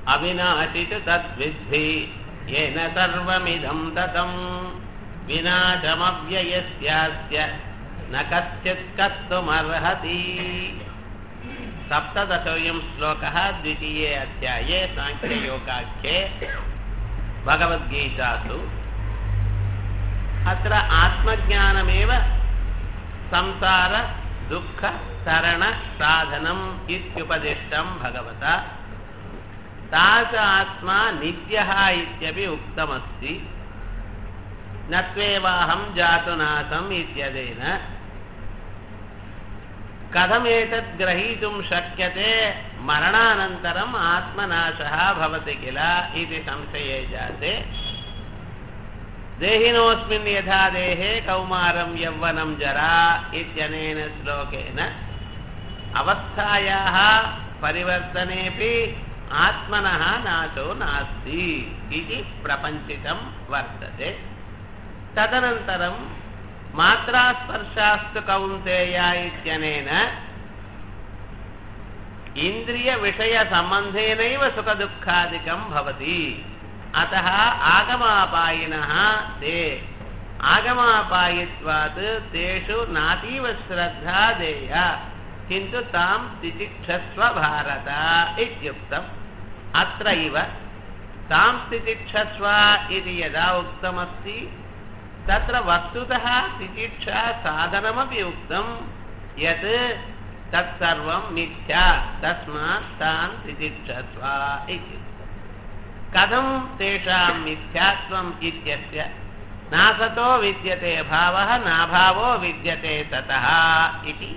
அவிநாசித்து தத்வித்தி ஏன சர்வமிதம் ததம் விநாசமவ்யயஸ்யாஸ்ய ந கச்சித் கர்த்துமர்ஹதி सप्तदशोऽयं श्लोकः द्वितीये अध्याये साङ्ख्ययोगाख्ये भगवद्गीतासु अत्र आत्मज्ञानमेव संसारदुःखतरणसाधनम् इत्युपदिष्टं भगवता तास आत्मा नित्यः इत्यपि उक्तमस्ति न त्वेवाहं जातु नासम् इत्यदेन कथमेतत् ग्रहीतुं शक्यते मरणानन्तरम् आत्मनाशः भवति किल इति संशये जाते देहिनोऽस्मिन् यथा देहे कौमारं यौवनं जरा इत्यनेन श्लोकेन अवस्थायाः परिवर्तनेऽपि आत्मनः नाशो नास्ति इति प्रपञ्चितं वर्तते तदनन्तरं मात्रास्पर्शास्तु कौन्तेय इत्यनेन इन्द्रियविषयसम्बन्धेनैव सुखदुःखादिकं भवति अतः आगमापायिनः ते आगमापायित्वात् तेषु नातीव श्रद्धा देया किन्तु तां तितिक्षस्व भारत इत्युक्तम् अत्रैव तां तितिक्षस्व इति यदा उक्तमस्ति तत्र वस्तुतः तितिक्षा साधनमपि उक्तं यत् तत्सर्वं मिथ्या तस्मात् तान् तितिक्षस्व इति कथं तेषां मिथ्यात्वम् इत्यस्य नासतो विद्यते भावः नाभावो विद्यते ततः इति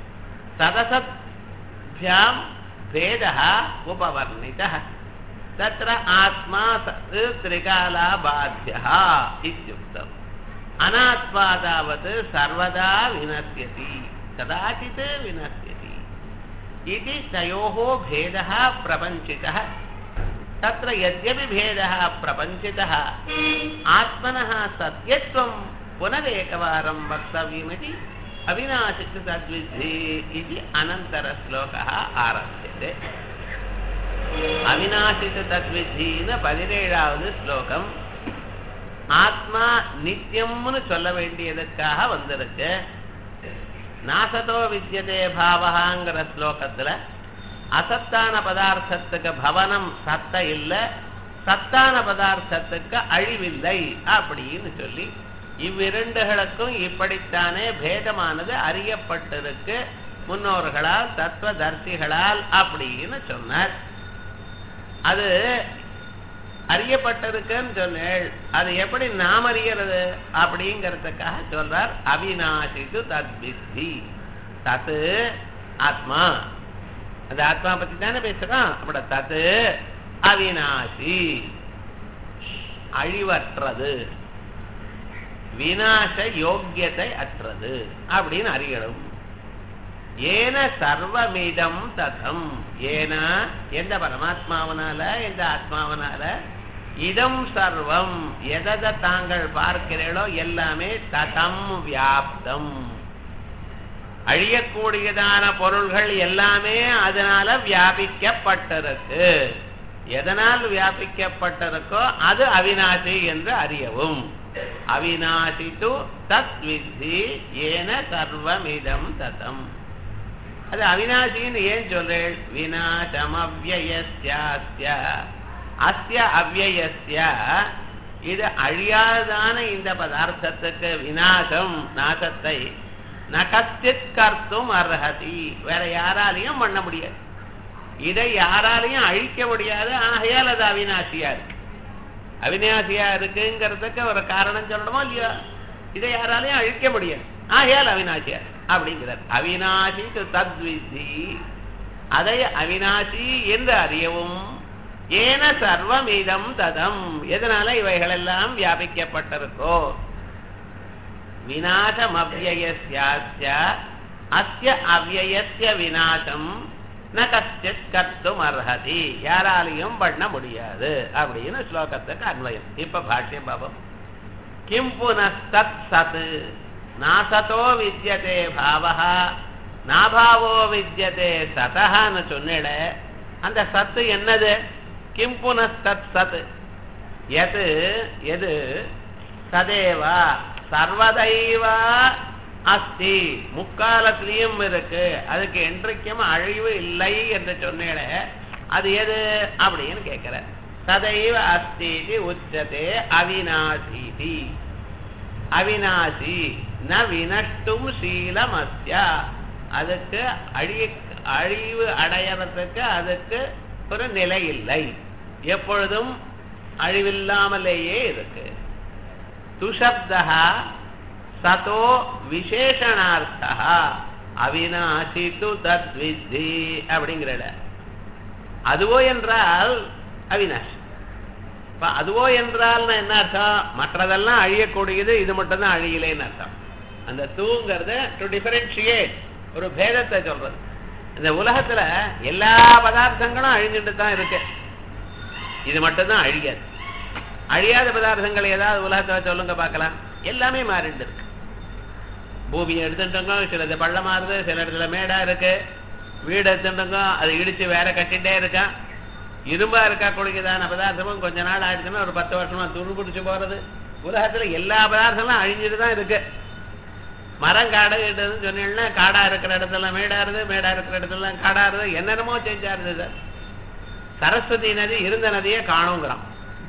सदसद्भ्यां भेदः उपवर्णितः तत्र आत्मा त्रिकालाबाध्यः इत्युक्तम् अनात्मा तावत् सर्वदा विनश्यति कदाचित् विनश्यति इति तयोः भेदः प्रपञ्चितः तत्र यद्यपि भेदः प्रपञ्चितः आत्मनः सत्यत्वं पुनरेकवारं वक्तव्यमिति अविनाशितु तद्विद्धि इति अनन्तरश्लोकः आरभ्यते அவிநாசித்து தத்வித்தின்னு பதினேழாவது ஸ்லோகம் ஆத்மா நித்தியம்னு சொல்ல வேண்டியதுக்காக வந்திருக்கு நாசதோ வித்தியதே பாவகாங்கிற ஸ்லோகத்துல அசத்தான பதார்த்தத்துக்கு பவனம் சத்த இல்லை சத்தான பதார்த்தத்துக்கு அழிவில்லை அப்படின்னு சொல்லி இவ்விரண்டுகளுக்கும் இப்படித்தானே பேதமானது அறியப்பட்டிருக்கு முன்னோர்களால் தத்துவதர்சிகளால் அப்படின்னு சொன்னார் அது அறியப்பட்டிருக்குன்னு சொன்னேள் அது எப்படி நாம் அறியறது அப்படிங்கிறதுக்காக சொல்றார் அவிநாசித்து தத்வித்தி தத்து ஆத்மா அந்த ஆத்மா பத்தி தானே பேசுறோம் அப்பட தத்து அவிநாசி அழிவற்றது விநாச யோக்கியத்தை அற்றது அப்படின்னு அறியணும் ஏன சர்வமிதம் ததம் ஏன எந்த பரமாத்மாவனால எந்த ஆத்மாவனால இதம் சர்வம் எதை தாங்கள் பார்க்கிறீர்களோ எல்லாமே ததம் வியாப்தம் அழியக்கூடியதான பொருள்கள் எல்லாமே அதனால வியாபிக்கப்பட்டிருக்கு எதனால் வியாபிக்கப்பட்டிருக்கோ அது அவிநாசி என்று அறியவும் அவிநாசி து தத் வித்தி ஏன சர்வமிதம் ததம் அது அவிநாசின்னு ஏன் சொல்றேன் விநாசம் அவ்வயஸ்யாஸ்ய அஸ்ய அவ்வயஸ்ய இது அழியாதான இந்த பதார்த்தத்துக்கு விநாசம் நாசத்தை நகச்சித் கர்த்தும் அர்ஹதி வேற யாராலையும் பண்ண முடியாது இதை யாராலையும் அழிக்க முடியாது ஆகையால் அது அவிநாசியா இருக்கு அவிநாசியா இருக்குங்கிறதுக்கு ஒரு காரணம் சொல்லணுமோ இல்லையோ இதை யாராலையும் அழிக்க முடியாது ஆகையால் அவிநாசியா அப்படிங்கிறார் அவிநாசி தத்வித்தி அதை அவிநாசி என்று அறியவும் ஏன சர்வமிதம் ததம் எதனால இவைகள் எல்லாம் வியாபிக்கப்பட்டிருக்கோ விநாசம் அவ்வயஸ்யாஸ்ய அஸ்ய அவ்வயஸ்ய விநாசம் ந கஷ்டித் கர்த்தும் அர்ஹதி யாராலையும் பண்ண முடியாது அப்படின்னு ஸ்லோகத்துக்கு அன்வயம் இப்ப பாஷ்யம் பாபம் கிம் புனஸ்தத் சத் நாசதோ வித்யதே பாவஹா நாபாவோ வித்யதே சதஹான்னு சொன்னிட அந்த சத்து என்னது கிம் புனஸ்தத் சத் எது எது சதேவ சர்வதைவ அஸ்தி முக்காலத்திலையும் இருக்கு அதுக்கு என்றைக்கும் அழிவு இல்லை என்று சொன்னேன் அது எது அப்படின்னு கேட்கிற சதைவ அஸ்தி உச்சதே அவிநாசீதி அவிநாசி ந வினஷ்டும் சீலம் அஸ்யா அதுக்கு அழிய அழிவு அடையறதுக்கு அதுக்கு ஒரு நிலை இல்லை எப்பொழுதும் அழிவில்லாமலேயே இருக்கு துஷப்தா சதோ விசேஷணார்த்தா அவிநாசி து தத்வித்தி அப்படிங்கிறட அதுவோ என்றால் அவிநாஷ் இப்ப அதுவோ என்றால் என்ன அர்த்தம் மற்றதெல்லாம் அழியக்கூடியது இது மட்டும் தான் அழியலைன்னு அர்த்தம் அந்த தூங்கிறது டு டிஃபரன்ஷியேட் ஒரு பேதத்தை சொல்றது இந்த உலகத்துல எல்லா பதார்த்தங்களும் அழிஞ்சுட்டு தான் இருக்கு இது மட்டும் தான் அழியாது அழியாத பதார்த்தங்கள் ஏதாவது உலகத்துல சொல்லுங்க பார்க்கலாம் எல்லாமே மாறிட்டு இருக்கு பூமியை எடுத்துட்டோங்க சிலது பள்ளமா இருக்கு சில இடத்துல மேடா இருக்கு வீடு எடுத்துட்டோங்க அது இடிச்சு வேற கட்டிட்டே இருக்கான் இரும்பா இருக்கா கொடுக்குதான பதார்த்தமும் கொஞ்ச நாள் ஆயிடுச்சுன்னா ஒரு பத்து வருஷமா துரு பிடிச்சு போறது உலகத்துல எல்லா பதார்த்தங்களும் அழிஞ்சிட்டு தான் இருக்கு மரம் காடு கிட்டதுன்னு சொன்னீங்கன்னா காடா இருக்கிற இடத்துல மேடா இருக்கு மேடா இருக்கிற இடத்துல காடா இருக்கு என்னென்னமோ செஞ்சா இருந்தது சரஸ்வதி நதி இருந்த நதியே காணுங்கிறான்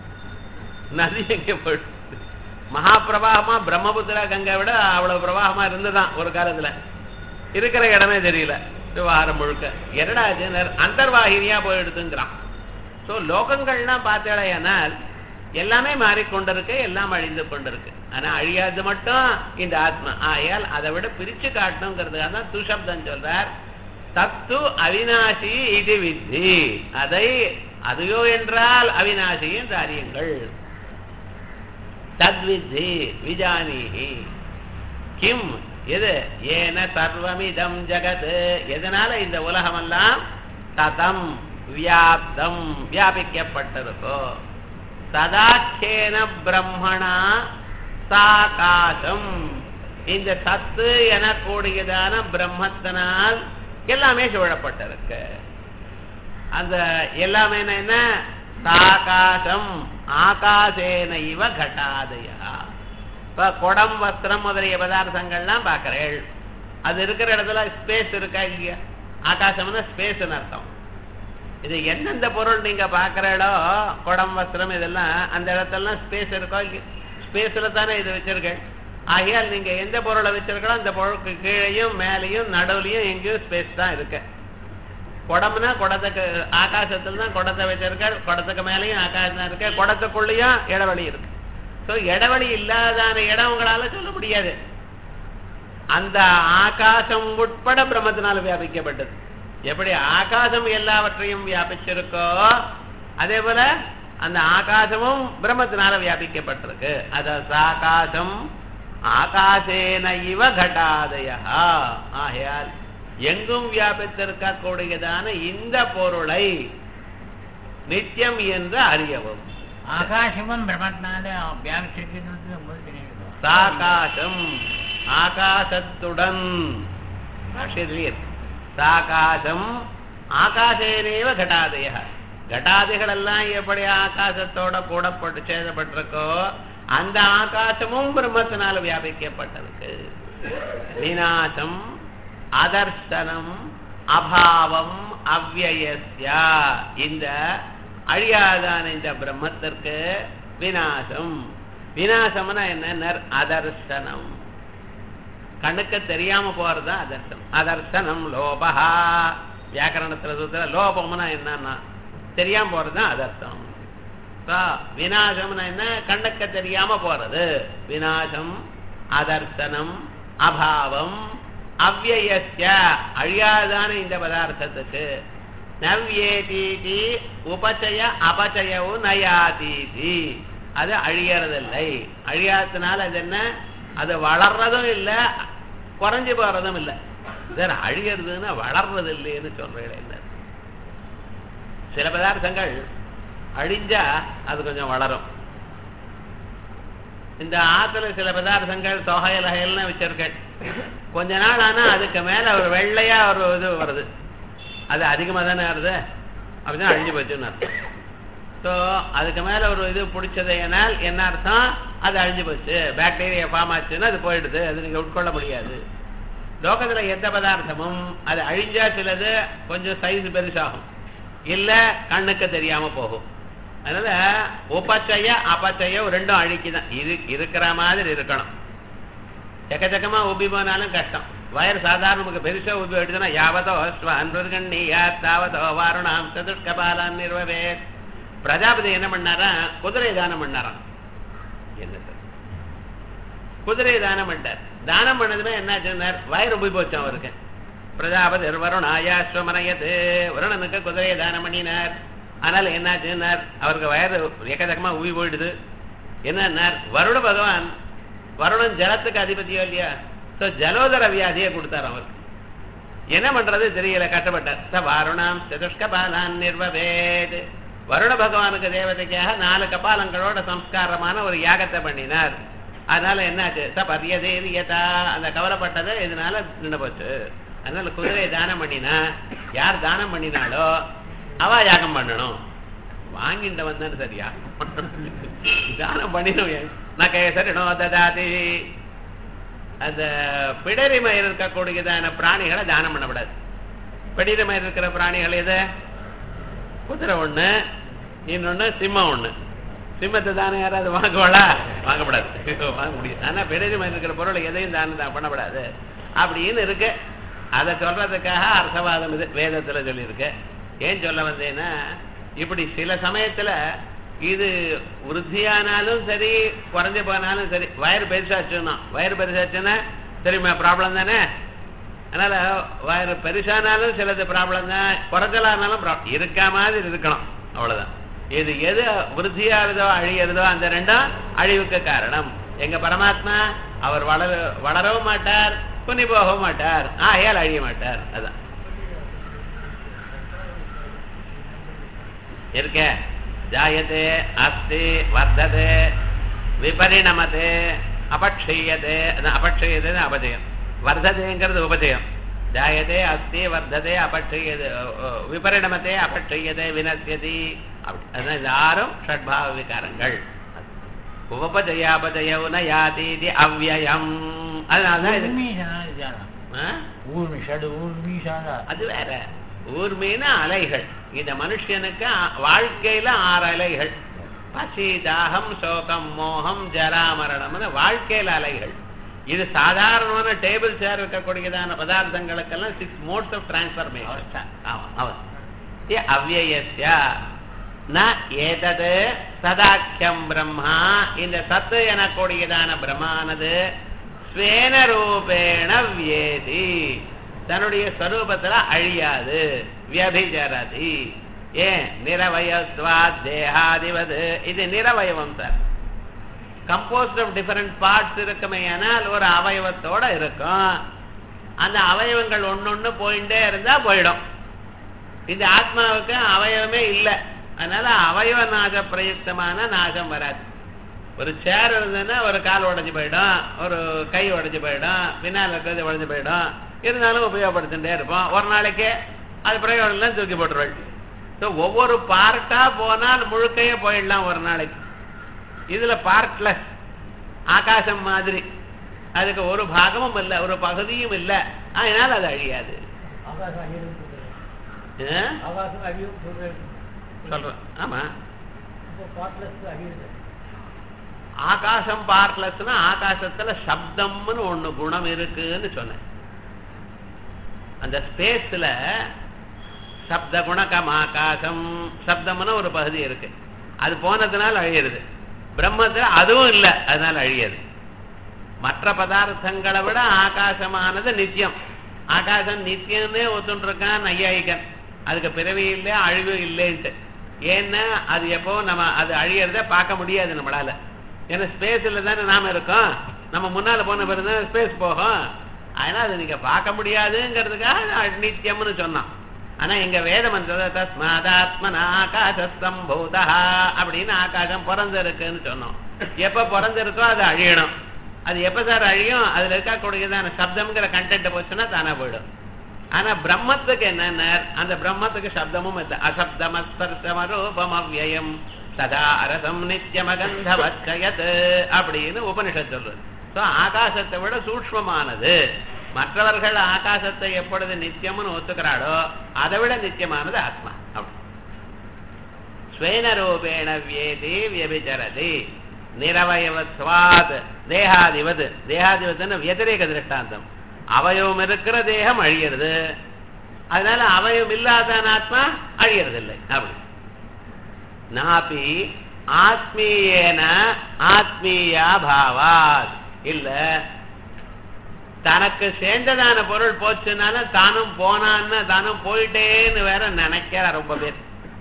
நதி எங்க போயிடுச்சு மகாபிரவாகமா பிரம்மபுத்திரா கங்கை விட அவ்வளவு பிரவாகமா இருந்துதான் ஒரு காலத்துல இருக்கிற இடமே தெரியல விவகாரம் முழுக்க என்னடா அந்தர்வாகினியா போயிடுதுங்கிறான் ஸோ லோகங்கள்லாம் பார்த்தேடையானால் எல்லாமே மாறிக்கொண்டிருக்கு எல்லாம் அழிந்து கொண்டிருக்கு ஆனா அழியாது மட்டும் இந்த ஆத்மா ஆயால் அதை விட பிரிச்சு காட்டணுங்கிறதுக்காக தான் துஷப்தம் சொல்றார் தத்து அவிநாசி இது வித்தி அதை அதையோ என்றால் அவிநாசி என்று அறியுங்கள் தத்வித்தி விஜானீஹி கிம் எது ஏன சர்வமிதம் ஜகத் எதனால இந்த உலகமெல்லாம் ததம் வியாப்தம் வியாபிக்கப்பட்டிருக்கோ சதாச்சேன பிரம்மணா சாகாசம் இந்த சத்து எனக்கூடியதான பிரம்மத்தினால் எல்லாமே சூழப்பட்டிருக்கு அந்த எல்லாமே என்ன சாகாசம் ஆகாசேன இவ கட்டாதயா இப்ப குடம் வஸ்திரம் முதலிய பதார்த்தங்கள்லாம் பார்க்கிறேள் அது இருக்கிற இடத்துல ஸ்பேஸ் இருக்கா இல்லையா ஆகாசம்னா ஸ்பேஸ் அர்த்தம் இது எந்தெந்த பொருள் நீங்க பாக்குறீங்களோ குடம் வஸ்திரம் இதெல்லாம் அந்த இடத்துல ஸ்பேஸ் இருக்கோ ஸ்பேஸ்ல தானே இது வச்சிருக்கேன் ஆகையால் நீங்க எந்த பொருளை வச்சிருக்கோ அந்த பொருளுக்கு கீழையும் மேலையும் நடுவுலையும் எங்கேயும் ஸ்பேஸ் தான் இருக்கு குடம்னா குடத்துக்கு ஆகாசத்துல தான் குடத்தை வச்சிருக்க குடத்துக்கு மேலேயும் ஆகாசம் இருக்கு குடத்துக்குள்ளேயும் இடைவெளி இருக்கு ஸோ இடைவெளி இல்லாதான இடம் உங்களால சொல்ல முடியாது அந்த ஆகாசம் உட்பட பிரம்மத்தினால வியாபிக்கப்பட்டது எப்படி ஆகாசம் எல்லாவற்றையும் வியாபிச்சிருக்கோ அதே போல அந்த ஆகாசமும் பிரம்மத்தினால வியாபிக்கப்பட்டிருக்கு அத சாகாசம் ஆகாசேன இவ கட்டாதயா ஆகையால் எங்கும் வியாபித்திருக்க கூடியதான இந்த பொருளை நித்தியம் என்று அறியவும் ஆகாசமும் பிரம்மத்தினால வியாபிச்சிருக்கிறது உங்களுக்கு தெரியுது சாகாசம் ஆகாசத்துடன் பாஷ்யத்திலே இருக்கு. சாகாசம் ஆகாசேனேவ கட்டாதய கட்டாதிகள் எல்லாம் எப்படி ஆகாசத்தோட கூடப்பட்டு சேதப்பட்டிருக்கோ அந்த ஆகாசமும் பிரம்மத்தினால வியாபிக்கப்பட்டிருக்கு விநாசம் அதர்சனம் அபாவம் அவ்வயஸ்யா இந்த அழியாதான இந்த பிரம்மத்திற்கு விநாசம் விநாசம்னா என்ன அதர்சனம் கண்ணுக்கு தெரியாம போறதுதான் அதர்சனம் அதர்சனம் லோபஹா வியாக்கரணத்துல சொல்ற லோபம்னா என்னன்னா தெரியாம போறதுதான் அதர்சனம் விநாசம்னா என்ன கண்ணுக்கு தெரியாம போறது விநாசம் அதர்சனம் அபாவம் அவ்வயஸ்ய அழியாதான இந்த பதார்த்தத்துக்கு நவ்யேதீதி உபச்சய அபச்சயவும் நயாதீதி அது அழியறதில்லை அழியாததுனால அது என்ன அது வளர்றதும் இல்லை குறைஞ்சு போறதும் இல்லை சார் அழியறதுன்னா வளர்றது இல்லைன்னு சொல்றேன் சில பதார்த்தங்கள் அழிஞ்சா அது கொஞ்சம் வளரும் இந்த ஆத்துல சில பதார்த்தங்கள் தொகையல் வகையல்னு வச்சிருக்கேன் கொஞ்ச நாள் ஆனா அதுக்கு மேல ஒரு வெள்ளையா ஒரு இது வருது அது அதிகமா தானே வருது அப்படிதான் அழிஞ்சு போச்சுன்னு அர்த்தம் ஸோ அதுக்கு மேல ஒரு இது பிடிச்சதைனால் என்ன அர்த்தம் அது அழிஞ்சு போச்சு பாக்டீரியா ஃபார்ம் ஆச்சுன்னா அது போயிடுது அது நீங்க உட்கொள்ள முடியாது லோகத்துல எந்த பதார்த்தமும் அது அழிஞ்சா சிலது கொஞ்சம் சைஸ் பெருசாகும் இல்ல கண்ணுக்கு தெரியாம போகும் அதனால உபச்சய அபச்சய ரெண்டும் அழிக்குதான் இரு இருக்கிற மாதிரி இருக்கணும் எக்கச்சக்கமா உப்பி போனாலும் கஷ்டம் வயர் சாதாரண நமக்கு பெருசா உப்பி எடுத்துனா யாவதோ ஸ்வான் மிருகண்ணியா தாவதோ வாருணாம் சதுஷ்கபாலான் நிர்வவே பிரஜாபதி என்ன பண்ணாரா குதிரை தானம் பண்ணாராம் என்ன சார் குதிரை தானம் பண்ணார் தானம் பண்ணதுமே என்ன சொன்னார் வயிறு உப்பி போச்சு அவருக்கு பிரஜாபதி வருணாயாஸ்வமனயது வருணனுக்கு குதிரையை தானம் பண்ணினார் ஆனால் என்னாச்சுன்னார் அவருக்கு வயறு எக்கச்சக்கமா உப்பி போயிடுது என்னன்னார் வருண பகவான் வருணன் ஜலத்துக்கு அதிபதியோ இல்லையா சோ ஜலோதர வியாதியை கொடுத்தார் அவருக்கு என்ன பண்றது தெரியல கஷ்டப்பட்டார் ச வாருணாம் சதுஷ்கபாலான் நிர்வவேத் வருண பகவானுக்கு தேவதைக்காக நாலு கபாலங்களோட சம்ஸ்காரமான ஒரு யாகத்தை பண்ணினார் அதனால என்னாச்சு ச பரியதேரியதா அந்த கவலைப்பட்டதை இதனால நின்று போச்சு அதனால குதிரையை தானம் பண்ணினா யார் தானம் பண்ணினாலோ அவ யாகம் பண்ணணும் வாங்கிட்ட வந்தேன்னு சரியா தானம் பண்ணினோம் நான் கேசரினோ ததாதி அந்த பிடரிமயில் இருக்கக்கூடியதான பிராணிகளை தானம் பண்ணக்கூடாது பிடரிமயில் இருக்கிற பிராணிகள் எது குதிரை ஒண்ணு இன்னொன்னு சிம்மம் ஒண்ணு சிம்மத்தை தானே யாராவது வாங்குவாளா வாங்கப்படாது வாங்க முடியாது ஆனா பிடரிமயில் இருக்கிற பொருளை எதையும் தானம் தான் பண்ணப்படாது அப்படின்னு இருக்கு அதை சொல்றதுக்காக அர்த்தவாதம் இது வேதத்துல சொல்லியிருக்கு ஏன் சொல்ல வந்தேன்னா இப்படி சில சமயத்துல இது விருத்தியானாலும் சரி குறைஞ்சு போனாலும் சரி வயிறு பெருசாச்சுன்னா வயிறு பெருசாச்சுன்னா தெரியுமா ப்ராப்ளம் தானே அதனால வயிறு பெருசானாலும் சிலது ப்ராப்ளம் தான் குறைஞ்சலானாலும் ப்ராப்ளம் இருக்கா மாதிரி இருக்கணும் அவ்வளவுதான் இது எது விருத்தியாகுதோ அழியறதோ அந்த ரெண்டும் அழிவுக்கு காரணம் எங்க பரமாத்மா அவர் வளர வளரவும் மாட்டார் துணி போகவும் மாட்டார் ஆகையால் அழிய மாட்டார் அதான் இருக்க ஜாயதே அஸ்தி வர்த்ததே விபரிணமதே அபக்ஷயதே அபக்ஷயதே அபஜயம் வர்த்ததேங்கிறது உபஜயம் ஜாயதே அஸ்தி வர்த்ததே அபக்ஷயது விபரிணமதே அபக்ஷயதே வினசியதி அப்படி அதான் இது ஆறும் ஷட்பாவ விகாரங்கள் உபஜயாபஜயவு ந யாதீதி அவ்வயம் அதனாலதான் இது ஊர்மீசான விசாரம் ஆ? ஊர்மி ஷடு ஊர்மீசான அது வேற ஊர்மீன அலைகள் இந்த மனுஷனுக்கு அ- வாழ்க்கையில ஆறு அலைகள் பசி தாகம் சோகம் மோகம் ஜராமரணம்னு வாழ்க்கையில அலைகள் இது சாதாரணமான டேபிள் சேர் இருக்கக்கூடியதான பதார்த்தங்களுக்கெல்லாம் சிக்ஸ் மோட்ஸ் ஆஃப் டிரான்ஸ்பர்மேஷன் ஆமா அவன் அவ்வயஸ்ய ந ஏதது சதாக்கியம் பிரம்மா இந்த சத்து எனக்கூடியதான பிரம்மானது ஸ்வேன ரூபேண வியேதி தன்னுடைய ஸ்வரூபத்துல அழியாது வியபிஜரதி ஏன் நிரவயத்வா தேகாதிவது இது நிரவயவம் sir composed of different parts இருக்குமே ஆனால் ஒரு அவயவத்தோட இருக்கும் அந்த அவயவங்கள் ஒன்னொன்னு போயிட்டே இருந்தா போயிடும் இந்த ஆத்மாவுக்கு அவயவமே இல்லை அதனால அவயவ நாச பிரயுக்தமான நாசம் வராது ஒரு சேர் இருந்ததுன்னா ஒரு கால் உடைஞ்சு போயிடும் ஒரு கை உடைஞ்சு போயிடும் பின்னால் இருக்கிறது உடைஞ்சு போயிடும் இருந்தாலும் உபயோகப்படுத்திட்டே இருப்போம் ஒரு நாளைக்கு அது பிரயோஜனம் தூக்கி போட்டுருவாள் ஸோ ஒவ்வொரு பார்ட்டா போனால் முழுக்கையே போயிடலாம் ஒரு நாளைக்கு இதுல பார்ட்லெஸ் ஆகாசம் மாதிரி அதுக்கு ஒரு பாகமும் இல்லை ஒரு பகுதியும் இல்லை அதனால அது அழியாது ஆகாசம் அழியும் ஆ? ஆகாசம் அழியும் சொல்றேன் ஆமா இப்போ பாட்லஸ் அழியுது ஆகாசம் பார்ட்லெஸ்னா ஆகாசத்துல சப்தம்னு ஒண்ணு குணம் இருக்குன்னு சொன்னேன் அந்த ஸ்பேஸ்ல சப்த குணகம் ஆகாசம் சப்தம்னு ஒரு பகுதி இருக்கு அது போனதுனால அழியிறது பிரம்மத்துல அதுவும் இல்லை அதனால அழியாது மற்ற பதார்த்தங்களை விட ஆகாசமானது நித்தியம் ஆகாசம் நித்தியம்னே ஒத்துண்டிருக்கான் நையாயிகன் அதுக்கு பிறவி இல்லை அழிவு இல்லைன்ட்டு ஏன்னா அது எப்போ நம்ம அது அழியறத பார்க்க முடியாது நம்மளால ஏன்னா ஸ்பேஸ்ல தானே நாம இருக்கோம் நம்ம முன்னால போன பிறகு ஸ்பேஸ் போகும் அதனால அது நீங்க பார்க்க முடியாதுங்கிறதுக்காக அது நித்தியம்னு சொன்னான் ஆனா எங்க வேத மந்திர தஸ்மாதாத்மன ஆகாசம்பூதா அப்படின்னு ஆகாசம் பிறந்திருக்குன்னு சொன்னோம் எப்ப பிறந்திருக்கோ அது அழியணும் அது எப்ப சார் அழியும் அதுல இருக்கக்கூடியதான சப்தம்ங்கிற கண்டென்ட் போச்சுன்னா தானா போயிடும் ஆனா பிரம்மத்துக்கு என்னென்ன அந்த பிரம்மத்துக்கு சப்தமும் இல்லை அசப்தமஸ்பர்சமரூபம் அவ்வயம் சதா அரசம் நித்தியமகந்தவச்சயத் அப்படின்னு உபனிஷத் சொல்றது ஸோ ஆகாசத்தை விட சூக்ஷ்மமானது மற்றவர்கள் ஆகாசத்தை எப்பொழுது நித்தியம்னு ஒத்துக்கிறாளோ அதை விட நித்தியமானது ஆத்மா அப்படி ஸ்வேனரூபேண வியேதி வியபிச்சரதி நிரவயவத்வாத் தேகாதிபது தேகாதிபதுன்னு வியதிரேக திருஷ்டாந்தம் அவயவம் இருக்கிற தேகம் அழியிறது அதனால அவயவம் இல்லாத ஆத்மா அழியறதில்லை அப்படி நாபி ஆத்மீயேன ஆத்மீயா பாவாத் இல்ல தனக்கு சேர்ந்ததான பொருள் போச்சுனால தானும் போனான்னு தானும் போயிட்டேன்னு வேற நினைக்கிற ரொம்ப பேர்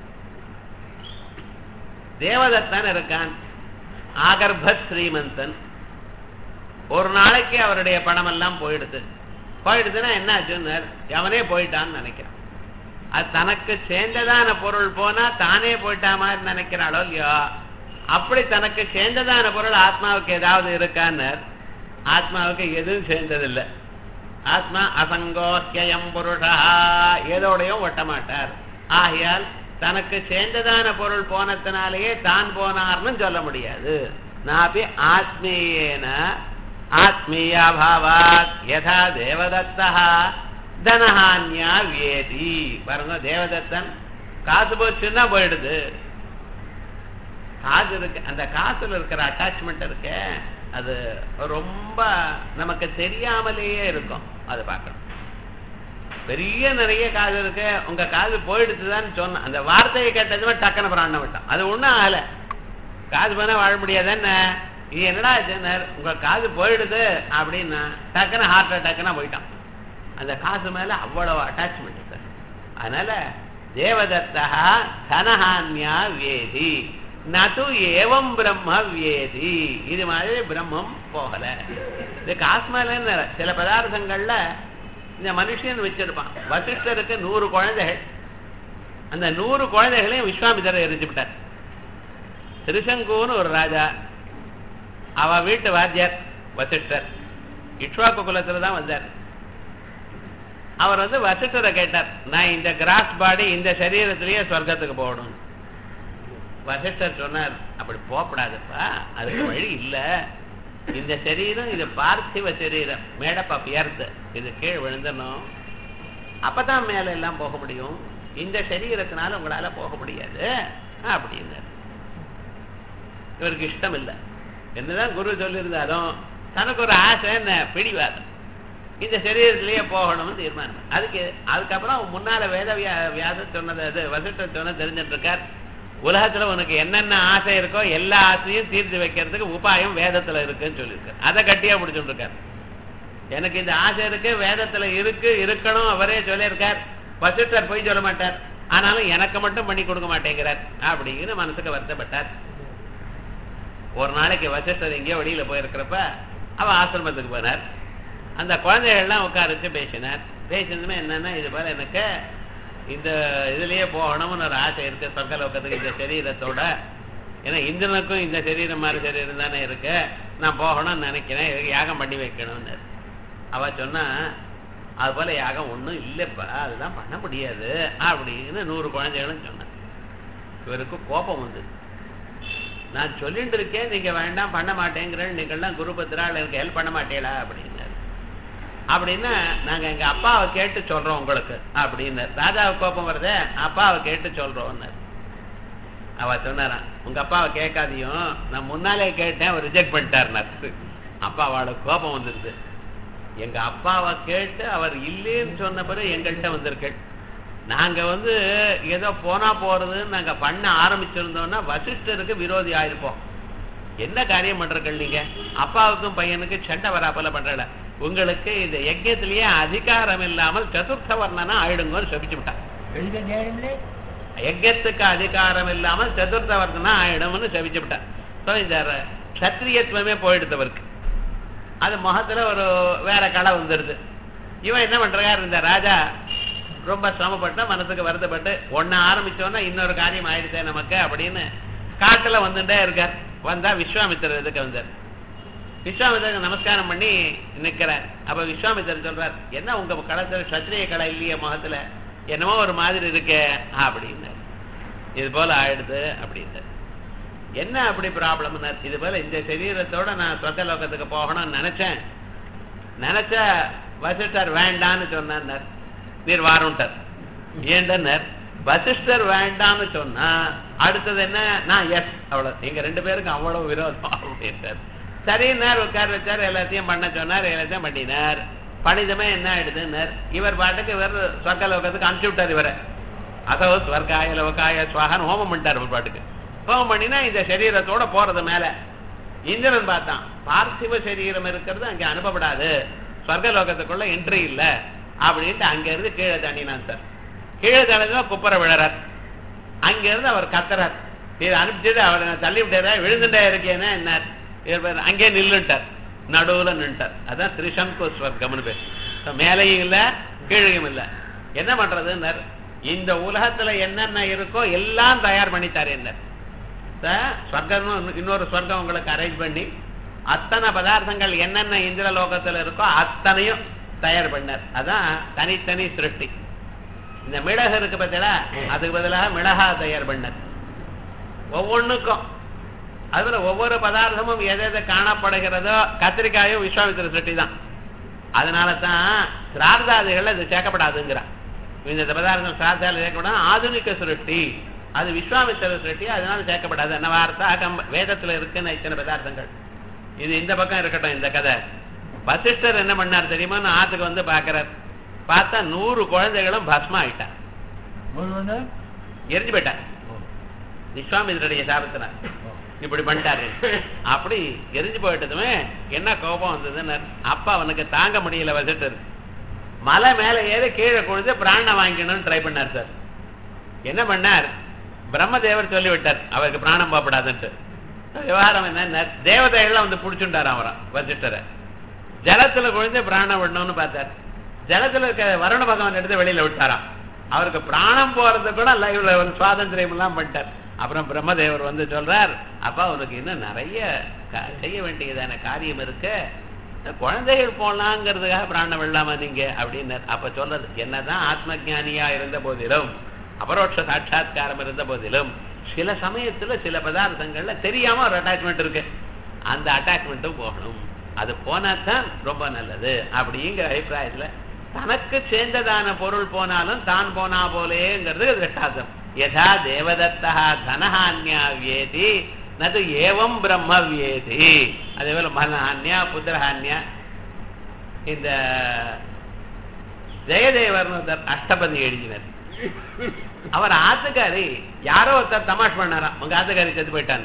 தேவதத்தன் இருக்கான் ஆகர்ப ஸ்ரீமந்தன் ஒரு நாளைக்கு அவருடைய பணம் எல்லாம் போயிடுது போயிடுதுன்னா என்ன ஆச்சுன்னு அவனே போயிட்டான்னு நினைக்கிறான் அது தனக்கு சேர்ந்ததான பொருள் போனா தானே போயிட்டா மாதிரி நினைக்கிறாளோ இல்லையோ அப்படி தனக்கு சேர்ந்ததான பொருள் ஆத்மாவுக்கு ஏதாவது இருக்கான்னு ஆத்மாவுக்கு எதுவும் சேர்ந்ததில்லை ஆத்மா அசங்கோக்கியம் புருஷா ஏதோடையும் ஒட்ட மாட்டார் ஆகையால் தனக்கு சேர்ந்ததான பொருள் போனத்தினாலேயே தான் போனார்னு சொல்ல முடியாது நாபி ஆத்மீயேன ஆத்மீயாபாவாத் யதா தேவதத்தா தனஹான்யா வியேதி பாருங்க தேவதத்தன் காசு போச்சுன்னா போயிடுது காசு இருக்கு அந்த காசுல இருக்கிற அட்டாச்மெண்ட் இருக்கு அது ரொம்ப நமக்கு தெரியாமலேயே இருக்கும் அதை பார்க்கணும் பெரிய நிறைய காது இருக்கு உங்க காது போயிடுச்சுதான்னு சொன்ன அந்த வார்த்தையை கேட்டதுமே டக்குன்னு பிராணம் விட்டான் அது ஒண்ணும் ஆகல காது போனா வாழ முடியாது என்ன இது என்னடா சொன்னார் உங்க காது போயிடுது அப்படின்னா டக்குன்னு ஹார்ட் அட்டாக்னா போயிட்டான் அந்த காசு மேல அவ்வளவு அட்டாச்மெண்ட் சார் அதனால தேவதத்தா தனஹான்யா வேதி நது ஏவம் பிரம்ம வியேதி இது மாதிரி பிரம்மம் போகல இது காசு மேல சில பதார்த்தங்கள்ல இந்த மனுஷன் வச்சிருப்பான் வசிஷ்டருக்கு நூறு குழந்தைகள் அந்த நூறு குழந்தைகளையும் விஸ்வாமிதரை எரிஞ்சு விட்டார் திருசங்குன்னு ஒரு ராஜா அவ வீட்டு வாத்தியார் வசிஷ்டர் இக்ஷ்வாக்கு குலத்துல தான் வந்தார் அவர் வந்து வசிஷ்டரை கேட்டார் நான் இந்த கிராஸ் பாடி இந்த சரீரத்திலேயே சொர்க்கத்துக்கு போகணும் வசிஷ்டர் சொன்னார் அப்படி போகப்படாதுப்பா அதுக்கு வழி இல்லை இந்த சரீரம் இது பார்த்திவ சரீரம் மேடப் ஆஃப் எர்த் இது கீழ் விழுந்தணும் அப்பதான் மேல எல்லாம் போக முடியும் இந்த சரீரத்தினால உங்களால போக முடியாது அப்படின்னார் இவருக்கு இஷ்டம் இல்லை என்னதான் குரு சொல்லியிருந்தாலும் தனக்கு ஒரு ஆசை என்ன பிடிவாதம் இந்த சரீரத்திலேயே போகணும்னு தீர்மானம் அதுக்கு அதுக்கப்புறம் முன்னால வேத வியா வியாசம் சொன்னது அது வசிஷ்டர் சொன்னது தெரிஞ்சுட்டு இருக்கார் உலகத்துல உனக்கு என்னென்ன ஆசை இருக்கோ எல்லா ஆசையும் தீர்த்து வைக்கிறதுக்கு உபாயம் வேதத்துல இருக்குன்னு சொல்லியிருக்காரு அதை கட்டியா பிடிச்சுட்டு இருக்காரு எனக்கு இந்த ஆசை இருக்கு வேதத்துல இருக்கு இருக்கணும் அவரே சொல்லியிருக்கார் வசிஷ்டர் போய் சொல்ல மாட்டார் ஆனாலும் எனக்கு மட்டும் பண்ணி கொடுக்க மாட்டேங்கிறார் அப்படின்னு மனசுக்கு வருத்தப்பட்டார் ஒரு நாளைக்கு வசிஷ்டர் எங்கேயோ வெளியில போயிருக்கிறப்ப அவ ஆசிரமத்துக்கு போனார் அந்த குழந்தைகள்லாம் உட்கார வச்சு பேசினார் பேசினதுமே என்னன்னா இது போல எனக்கு இந்த இதுலயே போகணும்னு ஒரு ஆசை இருக்கு சொர்க்கலோகத்துக்கு இந்த சரீரத்தோட ஏன்னா இந்திரனுக்கும் இந்த சரீரம் மாதிரி சரீரம் தானே இருக்கு நான் போகணும்னு நினைக்கிறேன் இதுக்கு யாகம் பண்ணி வைக்கணும்னு அவ சொன்னா அது போல யாகம் ஒண்ணும் இல்லைப்பா அதெல்லாம் பண்ண முடியாது அப்படின்னு நூறு குழந்தைகளும் சொன்னேன் இவருக்கு கோபம் வந்து நான் சொல்லிட்டு இருக்கேன் நீங்க வேண்டாம் பண்ண மாட்டேங்கிறேன் நீங்கள்லாம் குருபத்ரால் எனக்கு ஹெல்ப் பண்ண மாட்டேலா அப்படின்னாரு அப்படின்னா நாங்க எங்க அப்பாவை கேட்டு சொல்றோம் உங்களுக்கு அப்படின்னு ராஜாவை கோபம் வருதே அப்பாவை கேட்டு சொல்றோம்னாரு அவ சொன்னாராம் உங்க அப்பாவை கேட்காதையும் நான் முன்னாலே கேட்டேன் அவர் ரிஜெக்ட் பண்ணிட்டாருனாரு அப்பா அவளுக்கு கோபம் வந்துருது எங்க அப்பாவை கேட்டு அவர் இல்லைன்னு சொன்ன பிறகு எங்கள்கிட்ட வந்திருக்கேன் நாங்க வந்து ஏதோ போனா போறதுன்னு நாங்க பண்ண ஆரம்பிச்சிருந்தோம்னா வசிஷ்டருக்கு விரோதி ஆயிருப்போம் என்ன காரியம் பண்றீர்கள் நீங்க அப்பாவுக்கும் பையனுக்கு சண்டை வராப்பல பண்றல உங்களுக்கு இந்த யஜ்யத்திலேயே அதிகாரம் இல்லாமல் சதுர்த்த வர்ணனா ஆயிடுங்கன்னு சொல்லிச்சு விட்டான் எழுத நேரம்லே யஜ்யத்துக்கு அதிகாரம் இல்லாமல் சதுர்த்த வர்ணனா ஆயிடும்னு சபிச்சு விட்டான் ஸோ இந்த சத்திரியத்துவமே போயிடுத்தவருக்கு அது முகத்துல ஒரு வேற களை வந்துடுது இவன் என்ன பண்றாரு இந்த ராஜா ரொம்ப சிரமப்பட்ட மனசுக்கு வருத்தப்பட்டு ஒன்னு ஆரம்பிச்சோன்னா இன்னொரு காரியம் ஆயிடுச்சே நமக்கு அப்படின்னு காட்டுல வந்துட்டே இருக்கார் வந்தா விஸ்வாமித்திரர் இதுக்கு வந்தார் விஸ்வாமித்திரருக்கு நமஸ்காரம் பண்ணி நிக்கிறார் அப்ப விஸ்வாமித்திரர் சொல்றார் என்ன உங்க களத்துல சத்திரிய கலை இல்லையே முகத்துல என்னமோ ஒரு மாதிரி இருக்கே அப்படின்னு இது போல ஆயிடுது அப்படின்னு என்ன அப்படி ப்ராப்ளம் இது போல இந்த சரீரத்தோட நான் சொத்த லோகத்துக்கு போகணும்னு நினைச்சேன் நினைச்சா வசிஷ்டர் வேண்டான்னு சொன்னார் நீர் வாருண்டார் ஏண்டனர் வசிஷ்டர் வேண்டாம்னு சொன்னா அடுத்தது என்ன நான் எஸ் அவ்வளவு எங்க ரெண்டு பேருக்கும் அவ்வளவு விரோதம் அப்படின்ட்டார் சரின்னார் உட்கார வச்சார் எல்லாத்தையும் பண்ண சொன்னார் எல்லாத்தையும் பண்ணினார் பணிதமே என்ன ஆயிடுதுன்னார் இவர் பாட்டுக்கு இவர் சொர்க்க லோகத்துக்கு அனுப்பிச்சு விட்டார் இவரை அதோ ஸ்வர்காய லோகாய சுவாகன் ஹோமம் பண்ணிட்டார் ஒரு பாட்டுக்கு ஹோமம் பண்ணினா இந்த சரீரத்தோட போறது மேல இந்திரன் பார்த்தான் பார்த்திவ சரீரம் இருக்கிறது அங்க அனுப்பப்படாது ஸ்வர்க லோகத்துக்குள்ள என்ட்ரி இல்ல அப்படின்ட்டு அங்க இருந்து கீழே தண்ணினான் சார் கீழே தண்ணினா குப்பரை விழறார் அங்க இருந்து அவர் கத்துறார் இது அனுப்பிச்சது அவரை தள்ளி விட்டாரா விழுந்துட்டே இருக்கேன்னா என்ன இவர் அங்கே நில்லுட்டார் நடுவுல நின்ட்டார் அதான் திரிசங்கு ஸ்வர்க்கம்னு பேர் So, மேலையும் இல்ல கீழையும் இல்ல என்ன பண்றதுன்னார் இந்த உலகத்துல என்னென்ன இருக்கோ எல்லாம் தயார் பண்ணித்தாரு என்ன ஸ்வர்க்கம் இன்னொரு ஸ்வர்க்கம் உங்களுக்கு அரேஞ்ச் பண்ணி அத்தனை பதார்த்தங்கள் என்னென்ன இந்திர லோகத்துல இருக்கோ அத்தனையும் தயார் பண்ணார் அதான் தனித்தனி சிருஷ்டி இந்த மிளகு இருக்கு பார்த்தீங்களா அதுக்கு பதிலாக மிளகா தயார் பண்ணார் ஒவ்வொன்றுக்கும் அதுல ஒவ்வொரு பதார்த்தமும் எதை எதை காணப்படுகிறதோ கத்திரிக்காயும் விஸ்வாமித்திர சிருஷ்டி தான் அதனால தான் சிரார்த்தாதிகள் அது சேர்க்கப்படாதுங்கிறான் இந்த பதார்த்தம் சிரார்த்தால சேர்க்கப்படாது ஆதுனிக சிருஷ்டி அது விஸ்வாமித்திர சிருஷ்டி அதனால சேர்க்கப்படாது என்ன வார்த்தா கம் வேதத்துல இருக்குன்னு இத்தனை பதார்த்தங்கள் இது இந்த பக்கம் இருக்கட்டும் இந்த கதை வசிஷ்டர் என்ன பண்ணார் தெரியுமா நான் ஆத்துக்கு வந்து பாக்குறார் பார்த்தா நூறு குழந்தைகளும் பஸ்மா ஆயிட்டான் ஒரு வந்து எரிஞ்சு போயிட்டான் விஸ்வாமித்திரடைய சாபத்தினார் இப்படி பண்ணிட்டாரு அப்படி எரிஞ்சு போயிட்டதுமே என்ன கோபம் வந்ததுன்னு அப்பா அவனுக்கு தாங்க முடியல வசிட்டர் மலை மேல ஏறி கீழே கொழுந்து பிராணனை வாங்கிக்கணும்னு ட்ரை பண்ணார் சார் என்ன பண்ணார் பிரம்மதேவர் சொல்லி விட்டார் அவருக்கு பிராணம் போகப்படாதுன்ட்டு விவகாரம் என்ன தேவதைகள்லாம் வந்து புடிச்சுட்டார் அவரை வசிட்டரை ஜலத்துல கொழுந்து பிராணம் விடணும்னு பார்த்தார் ஜலத்துல இருக்க வருண பகவான் எடுத்து வெளியில விட்டாராம் அவருக்கு பிராணம் போறது கூட லைவ்ல ஒரு சுவாதந்திரம் எல்லாம் பண்ணிட்டார் அப்புறம் பிரம்மதேவர் வந்து சொல்றார் அப்பா உனக்கு இன்னும் நிறைய கா- செய்ய வேண்டியதான காரியம் இருக்கு குழந்தைகள் போலாங்கிறதுக்காக பிராணம் விடலாமா நீங்க அப்படின்னார் அப்ப சொல்றது என்னதான் ஆத்ம ஞானியா இருந்த போதிலும் அபரோட்ச சாட்சா்காரம் இருந்த போதிலும் சில சமயத்துல சில பதார்த்தங்கள்ல தெரியாம ஒரு அட்டாச்மெண்ட் இருக்கு அந்த அட்டாச்மெண்ட்டும் போகணும் அது போனா தான் ரொம்ப நல்லது அப்படிங்கிற அபிப்பிராயத்துல தனக்கு சேர்ந்ததான பொருள் போனாலும் தான் போனா போலேங்கிறது திட்டாசம் யதா தேவதத்தா தனஹான்யா வியேதி நது ஏவம் பிரம்ம வியேதி அதே போல மனஹான்யா புத்திரஹான்யா இந்த ஜெயதேவர்னு ஒருத்தர் அஷ்டபதி எழுதினர் அவர் ஆத்துக்காரி யாரோ ஒருத்தர் தமாஷ் பண்ணாராம் உங்க ஆத்துக்காரி செத்து போயிட்டாங்க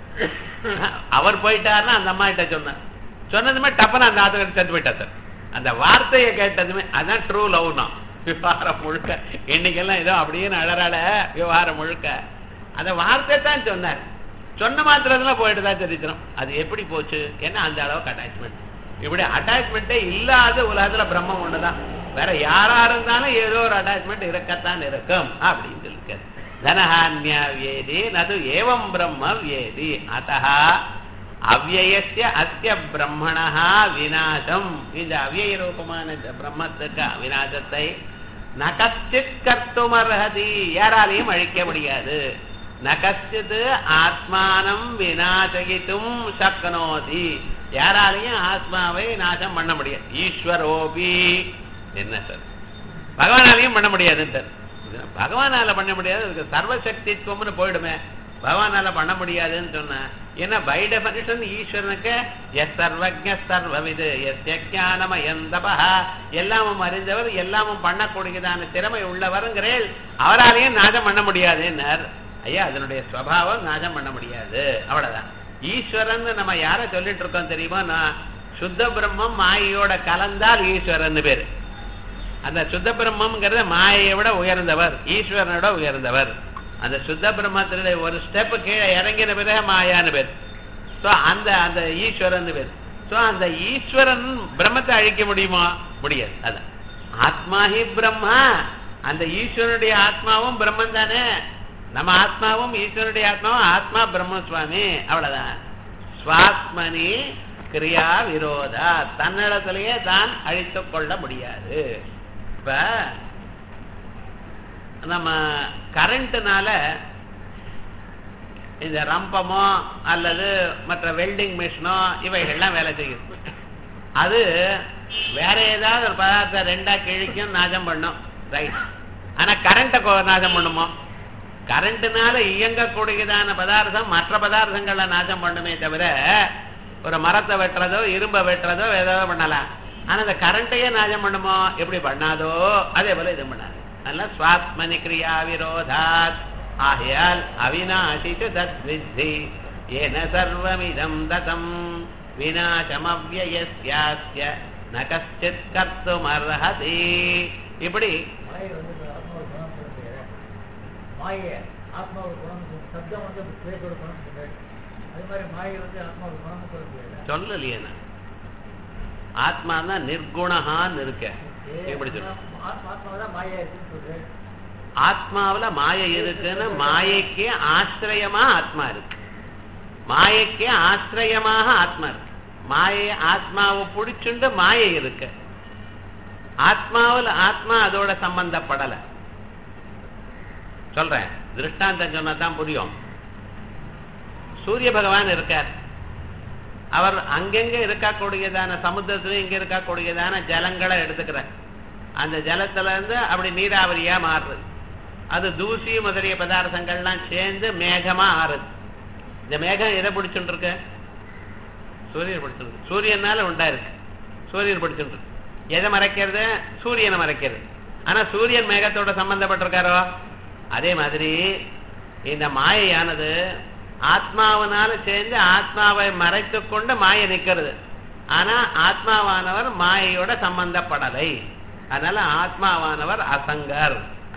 அவர் போயிட்டாருன்னா அந்த அம்மா கிட்ட சொன்னார் சொன்னதுமே டப்புன்னு அந்த ஆத்துக்காரி செத்து போயிட்டா சார் அந்த வார்த்தையை கேட்டதுமே அதான் ட்ரூ லவ்னா விவகாரம் முழுக்க இன்னைக்கெல்லாம் ஏதோ அப்படியே அழறாட விவகாரம் முழுக்க அந்த வார்த்தை தான் சொன்னார் சொன்ன மாத்திரத்துல போயிட்டு தான் சரித்திரம் அது எப்படி போச்சு ஏன்னா அந்த அளவுக்கு அட்டாச்மெண்ட் இப்படி அட்டாச்மெண்ட்டே இல்லாத உலகத்துல பிரம்மம் ஒண்ணுதான் வேற யாரா இருந்தாலும் ஏதோ ஒரு அட்டாச்மெண்ட் இருக்கத்தான் இருக்கும் அப்படின்னு சொல்லிருக்காரு தனஹான்யா வியேதி நது ஏவம் பிரம்ம வியேதி அத்தா அவ்வயஸ்ய அஸ்ய பிரம்மணா விநாசம் இந்த அவ்வய ரூபமான இந்த பிரம்மத்துக்கு விநாசத்தை நகச்சித் கர்த்துமர்ஹதி யாராலையும் அழிக்க முடியாது நகச்சித் ஆத்மானம் விநாசகித்தும் சக்னோதி யாராலையும் ஆத்மாவை நாசம் பண்ண முடியாது ஈஸ்வரோபி என்ன சார் பகவானாலையும் பண்ண முடியாதுன்றார் இது பகவானால பண்ண முடியாது அதுக்கு சர்வசக்தித்துவம்னு போயிடுமே பகவானால பண்ண முடியாதுன்னு சொன்ன ஏன்னா பை டெபனிஷன் ஈஸ்வரனுக்கு எஸ் சர்வஜ சர்வவிது எஸ் ஞானம எந்தபா எல்லாமும் அறிந்தவர் எல்லாமும் பண்ணக்கூடியதான திறமை உள்ளவருங்கிறேன் அவராலையும் நாசம் பண்ண முடியாதுன்னார் ஐயா அதனுடைய ஸ்வபாவம் நாசம் பண்ண முடியாது அவ்வளவுதான் ஈஸ்வரன் நம்ம யார சொல்லிட்டு இருக்கோம் தெரியுமா நான் சுத்த பிரம்மம் மாயையோட கலந்தால் ஈஸ்வரன் பேரு அந்த சுத்த பிரம்மம்ங்கிறத மாயையை விட உயர்ந்தவர் ஈஸ்வரனோட உயர்ந்தவர் அந்த சுத்த பிரம்மத்தினுடைய ஒரு ஸ்டெப் கீழே இறங்கின பிறகு மாயான்னு பேர் சோ அந்த அந்த ஈஸ்வரன் பேர் சோ அந்த ஈஸ்வரன் பிரம்மத்தை அழிக்க முடியுமா முடியாது அதான் ஆத்மா ஹி பிரம்மா அந்த ஈஸ்வரனுடைய ஆத்மாவும் பிரம்மன் தானே நம்ம ஆத்மாவும் ஈஸ்வரனுடைய ஆத்மாவும் ஆத்மா பிரம்ம சுவாமி அவ்வளவுதான் ஸ்வாத்மனி கிரியா விரோதா தன்னிடத்திலேயே தான் அழித்துக் கொள்ள முடியாது இப்ப நம்ம கரண்ட்னால இந்த ரம்பமோ அல்லது மற்ற வெல்டிங் மிஷினோ இவைகள்லாம் வேலை செய்யும் அது வேற ஏதாவது ஒரு பதார்த்தம் ரெண்டா கிழிக்கும் நாசம் பண்ணும் ரைட் ஆனா கரண்ட்டை நாசம் பண்ணுமோ கரண்ட்னால இயங்கக்கூடியதான பதார்த்தம் மற்ற பதார்த்தங்களை நாசம் பண்ணுமே தவிர ஒரு மரத்தை வெட்டுறதோ இரும்பை வெட்டுறதோ ஏதாவது பண்ணலாம் ஆனா இந்த கரண்ட்டையே நாசம் பண்ணுமோ எப்படி பண்ணாதோ அதே போல இது பண்ணாது அதனால சுவாத்மனி கிரியா விரோதாத் ஆகையால் அவிநாசி தத் வித்தி ஏன சர்வமிதம் ததம் விநாசமவ்யயஸ்யாஸ்ய ந கஷ்டித் கர்த்துமர்ஹதி இப்படி மாயை வந்து ஆத்மாவோட குணம் சொல்ல முடியாது மாயை ஆத்மாவோட குணம் சொல்ல- சப்தம் வந்து பேசோட குணம் சொல்றாரு அது மாதிரி மாயை வந்து ஆத்மாவோட குணம் சொல்ல முடியாது சொல்லலையே நான் ஆத்மா தான் நிர்குணகான்னு இருக்க எப்படி சொல்ல ஆத்மாவை தான் மாயா இருக்குன்னு சொல்றேன் ஆத்மாவுல மாயை இருக்குன்னு மாயைக்கு ஆசிரியமா ஆத்மா இருக்கு மாயைக்கு ஆசிரியமாக ஆத்மா இருக்கு மாயை ஆத்மாவை பிடிச்சுண்டு மாயை இருக்கு ஆத்மாவில் ஆத்மா அதோட சம்பந்தப்படல சொல்றேன் திருஷ்டாந்தம் சொன்னா தான் புரியும் சூரிய பகவான் இருக்கார் அவர் அங்கங்க இருக்கக்கூடியதான சமுத்திரத்துல இங்க இருக்கக்கூடியதான ஜலங்களை எடுத்துக்கிறார் அந்த ஜலத்துல இருந்து அப்படி நீராவரியா மாறுது அது தூசி முதலிய பதார்த்தங்கள்லாம் சேர்ந்து மேகமா ஆறுது இந்த மேகம் எதை பிடிச்சுட்டு இருக்கு சூரியன் பிடிச்சிருக்கு சூரியனால உண்டா இருக்கு சூரியன் பிடிச்சிட்டு இருக்கு எதை மறைக்கிறது சூரியனை மறைக்கிறது ஆனா சூரியன் மேகத்தோட சம்பந்தப்பட்டிருக்காரோ அதே மாதிரி இந்த மாயையானது ஆத்மாவினால சேர்ந்து ஆத்மாவை மறைத்துக் கொண்டு மாயை நிக்கிறது ஆனா ஆத்மாவானவர் மாயையோட சம்பந்தப்படலை அதனால ஆத்மாவானவர் அசங்கர்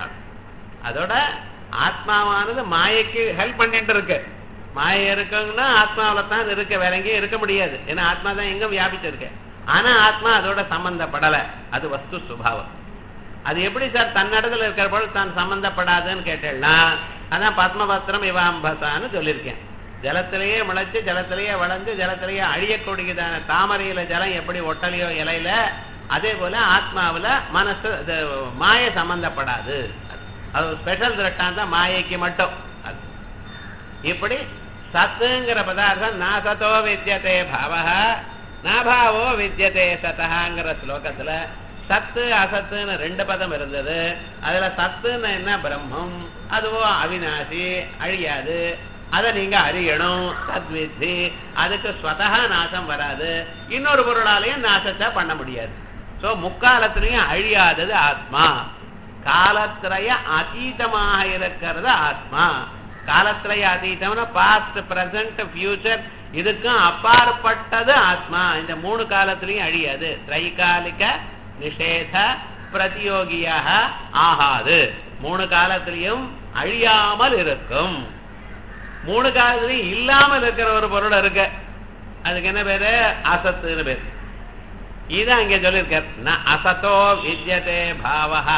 அதோட ஆத்மாவானது மாயைக்கு ஹெல்ப் பண்ணிட்டு இருக்கு மாயை இருக்குன்னா ஆத்மாவில தான் அது இருக்க வேற எங்கேயும் இருக்க முடியாது ஏன்னா ஆத்மா தான் எங்க வியாபிச்சிருக்கு ஆனா ஆத்மா அதோட சம்பந்தப்படல அது வஸ்து சுபாவம் அது எப்படி சார் தன்னிடத்துல இருக்கிற போது தான் சம்பந்தப்படாதுன்னு கேட்டேன்னா அதான் பத்மபத்திரம் இவாம்பசான்னு சொல்லியிருக்கேன் ஜலத்திலேயே முளைச்சு ஜலத்திலேயே வளர்ந்து ஜலத்திலேயே அழியக்கூடியதான தாமரையில ஜலம் எப்படி ஒட்டலையோ இலையில அதே போல ஆத்மாவுல மனசு இது மாயை சம்பந்தப்படாது அது ஒரு ஸ்பெஷல் திருட்டாந்தான் மாயைக்கு மட்டும் அது. இப்படி சத்துங்கிற பதார்த்தம் நாசத்தோ வித்தியதே பாவக நாபாவோ வித்தியதே சதஹாங்கிற ஸ்லோகத்துல சத்து அசத்துன்னு ரெண்டு பதம் இருந்தது அதுல சத்துன்னு என்ன பிரம்மம் அதுவோ அவிநாசி அழியாது அதை நீங்க அறியணும் தத்வித்தி அதுக்கு ஸ்வதகா நாசம் வராது இன்னொரு பொருளாலையும் நாசத்தை பண்ண முடியாது சோ முக்காலத்திலையும் அழியாதது ஆத்மா காலத்திரய அதீதமாக இருக்கிறது ஆத்மா காலத்திரய அதீதம்னா பாஸ்ட் பிரசன்ட் ஃபியூச்சர் இதுக்கும் அப்பாற்பட்டது ஆத்மா இந்த மூணு காலத்திலையும் அழியாது திரைகாலிக நிஷேத பிரதியோகியாக ஆகாது மூணு காலத்திலையும் அழியாமல் இருக்கும் மூணு காலத்திலையும் இல்லாமல் இருக்கிற ஒரு பொருள் இருக்கு அதுக்கு என்ன பேரு அசத்துன்னு பேரு இதான் இங்க சொல்லியிருக்கார் ந அசத்தோ வித்யதே பாவஹா